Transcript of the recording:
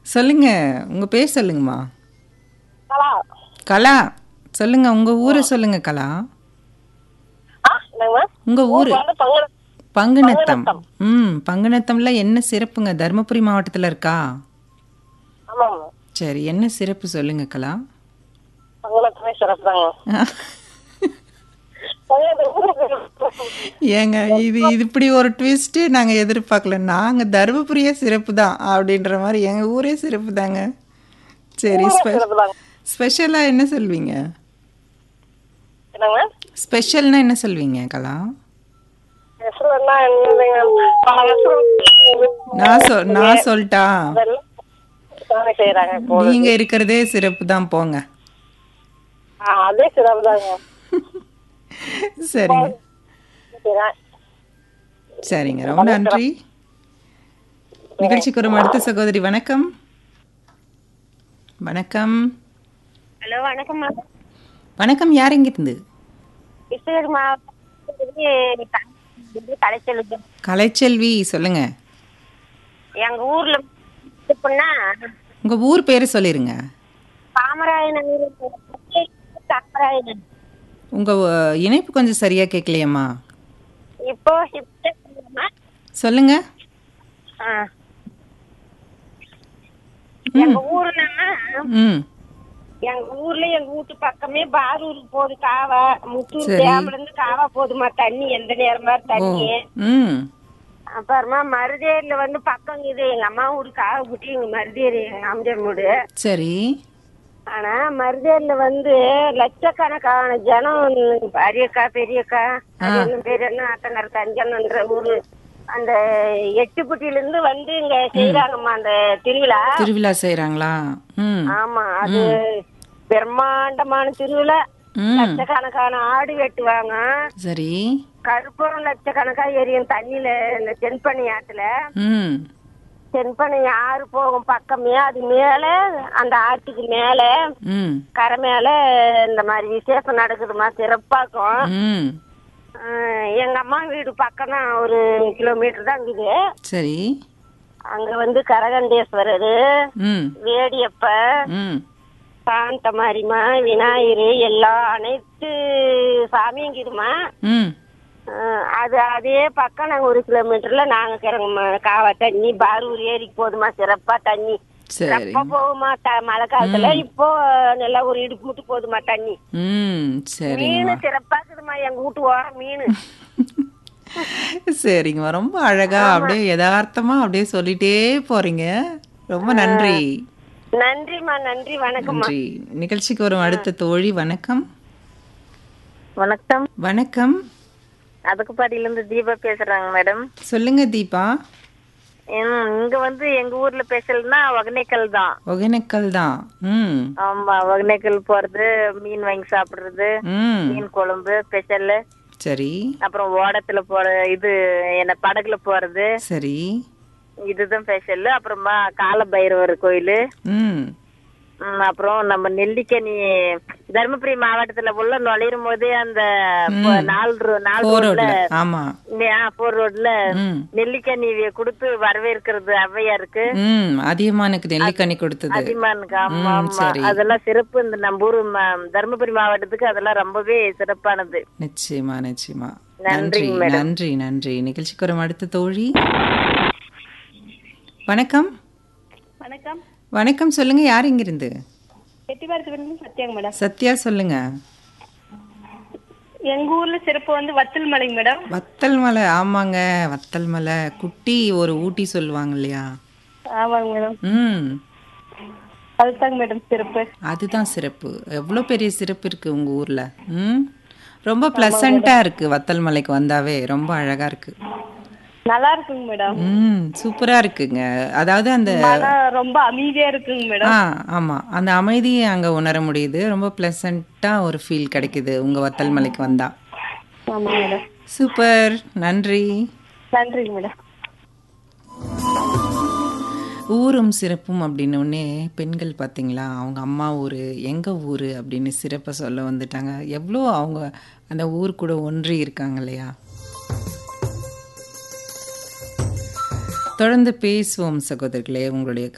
சொல்லுங்க உங்க பேர் சொல்லுங்கம்மா கலா கலா சொல்லுங்க உங்க ஊரை சொல்லுங்க கலா ஆ என்னங்கம்மா உங்க ஊரு வந்து பங்கு பங்குநத்தம் ம் பங்குநத்தம்ல என்ன சிறப்புங்க தருமபுரி மாவட்டத்துல இருக்கா ஆமாங்க சரி என்ன சிறப்பு சொல்லுங்க கலா பங்குலத்துமே சிறப்பு தாங்க ஏங்க இது இது இப்படி ஒரு ட்விஸ்ட்டு நாங்கள் எதிர்பார்க்கல நாங்கள் தருமபுரியே சிறப்பு தான் அப்படின்ற மாதிரி எங்கள் ஊரே சிறப்பு தாங்க சரி ஸ்பெ சிறப்பு தாங்க ஸ்பெஷலாக என்ன சொல்வீங்க என்னங்க ஸ்பெஷல்னா என்ன சொல்வீங்க கலா நெசவுன்னா என்னங்க பல வருஷம் நான் சொல் நான் சொல்லிட்டா அதெல்லாம் தானே செய்யறாங்க இப்போ நீங்கள் இருக்கிறதே சிறப்பு தான் போங்க ஆ, அதே சிறப்பு தாங்க சரிங்க சரி. சரிங்க ரொம்ப நன்றி நிகழ்ச்சிக்கு ஒரு அடுத்த சகோதரி வணக்கம் வணக்கம் ஹலோ வணக்கம் மேம் வணக்கம் யார் இங்கிருந்து கிருஷ்ணகிரி மாவட்டத்துக்கு கலைச்செல்வி கலைச்செல்வி சொல்லுங்க எங்க ஊர்ல இப்பன்னா உங்க ஊர் பேரு சொல்லிருங்க காமராயன் காமராயன் உங்க அஹ், இணைப்பு கொஞ்சம் சரியா கேட்கலையம்மா இப்போ இப்போ சொல்லுங்கம்மா. சொல்லுங்க ஆ. எங்க ஊருனா ம் எங்க ஊர்ல எங்க வீட்டு பக்கமே பாரூருக்கு போகுது காவா முத்தூர் சரி. டேம்ல இருந்து காவா போகுதுமா தண்ணி எந்த நேரமா ஓ தண்ணி ம் அப்புறமா மருதேரியில வந்து பக்கம் இது எங்க அம்மா வீடு காவை குட்டி எங்க மருதேரி எங்க அம்ஜர் வீடு சரி ஆனா மருதேரியில வந்து லட்சக்கணக்கான ஜனம் அரியக்கா பெரியக்கா அது பெரியண்ணா அத்தனர் கஞ்சனன்ற ஊரு அந்த எட்டுக்குட்டியில இருந்து வந்து இங்க செய்யறாங்கம்மா அந்த திருவிழா திருவிழா செய்றாங்களா ம் ஆமா அது பிரம்மாண்டமான திருவிழா ம் லட்சக்கணக்கான ஆடு வெட்டுவாங்க சரி கருப்பூரம் லட்சக்கணக்கா எரியும் தண்ணியில இந்த தென்பண்ணி ஆத்துல ம் தென்பண்ணி ஆறு போகும் பக்கமே அது மேல அந்த ஆற்றுக்கு மேல ம் கரை மேல இந்த மாதிரி விசேஷம் நடக்குதுமா சிறப்பாக்கும் ம் ஆஹ் எங்க அம்மா வீடு பக்கம் தான் ஒரு கிலோமீட்டர் தான் இருக்குது சரி அங்க வந்து கரகண்டேஸ்வரர் ம் வேடியப்ப ம் சாந்த மாரிமா விநாயகர் எல்லா அனைத்து சாமியும் இருக்குதுமா ம் ஆஹ் அது அதே பக்கம் நாங்க ஒரு கிலோமீட்டர்ல நாங்க கிறங்கம்மா காவா தண்ணி பாரூர் ஏரிக்கு போதுமா சிறப்பா தண்ணி சரி அப்ப போகுமா த- மழை காலத்துல இப்போ நல்லா ஒரு இடுப்பு முட்டு போதுமா தண்ணி ம் சரிங்கம்மா மீன் சிறப்பா இருக்குதுமா எங்க வீட்டு ஓரம் மீன் சரிங்கம்மா ரொம்ப அழகா அப்படியே யதார்த்தமா அப்படியே சொல்லிட்டே போறீங்க ரொம்ப நன்றி நன்றிம்மா நன்றி வணக்கம் நன்றி நிகழ்ச்சிக்கு வரும் அடுத்த தோழி வணக்கம் வணக்கம் வணக்கம் அதுக்குப்பாடியில இருந்து தீபா பேசுறாங்க மேடம் சொல்லுங்க தீபா இங்க வந்து எங்க ஊர்ல ஸ்பெஷல்னா ஒகனைக்கல் தான் ஒகேனக்கல் தான் ம் ஆமா ஒகனைக்கல் போறது மீன் வாங்கி சாப்பிடுறது ம் மீன் குழம்பு ஸ்பெஷல் சரி அப்புறம் ஓடத்துல போற இது என்ன படகுல போறது சரி இதுதான் ஸ்பெஷல் அப்புறமா கால பைரவர் கோயிலு ம் ம், அப்புறம் நம்ம நெல்லிக்கனி தருமபுரி மாவட்டத்துல உள்ள நுழையும் போதே அந்த ப- நாலு ரோ- நாலு போர் ரோட்ல ரோட்ல ஆமா போர் ரோட்ல ம் நெல்லிக்கனி கொடுத்து வரவேற்கிறது ஔவையாருக்கு ம் அதிகமானுக்கு நெல்லிக்கனி கொடுத்தது அதிமானுக்கு ஆமா ம், ஆமா சரி. அதெல்லாம் சிறப்பு இந்த நம்ம ஊரு ம- தருமபுரி மாவட்டத்துக்கு அதெல்லாம் ரொம்பவே சிறப்பானது நிச்சயமா நிச்சயமா நன்றிங்க நன்றி நன்றி நன்றி நிகழ்ச்சிக்கு வரும் அடுத்த தோழி வணக்கம் வணக்கம் வணக்கம் சொல்லுங்க யார் இங்கிருந்து செட்டிவாரத்துலேருந்து சத்யாங்க மேடம் சத்யா சொல்லுங்க எங்க ஊர்ல சிறப்பு வந்து வத்தல் மலை மேடம் வத்தல் மலை ஆமாங்க வத்தல் மலை குட்டி ஒரு ஊட்டி சொல்லுவாங்க இல்லையா ஆமாங்க மேடம் ம் அதுதாங்க மேடம் சிறப்பு அதுதான் சிறப்பு எவ்வளோ பெரிய சிறப்பு இருக்கு உங்க ஊர்ல ம் ரொம்ப ப்ளசண்ட்டாக இருக்கு வத்தல் மலைக்கு வந்தாவே ரொம்ப அழகா இருக்கு நல்லா இருக்குங்க மேடம் ம் சூப்பரா இருக்குங்க அதாவது அந்த ஆனா ரொம்ப அமைதியா இருக்குங்க மேடம் ஆ ஆமா அந்த அமைதியை அங்க உணர முடியுது ரொம்ப ப்ளசண்டா ஒரு ஃபீல் கிடைக்குது உங்க வத்தல் மலைக்கு வந்தா ஆமாங்க மேடம் சூப்பர் நன்றி நன்றிங்க மேடம் ஊரும் சிறப்பும் அப்படின்னோடனே பெண்கள் பார்த்தீங்களா அவங்க அம்மா ஊர் எங்கள் ஊர் அப்படின்னு சிறப்பை சொல்ல வந்துட்டாங்க எவ்வளோ அவங்க அந்த ஊர் கூட ஒன்றி இருக்காங்க இல்லையா தொடர்ந்து பேசுவோம் சகோதரர்களே உங்களுடைய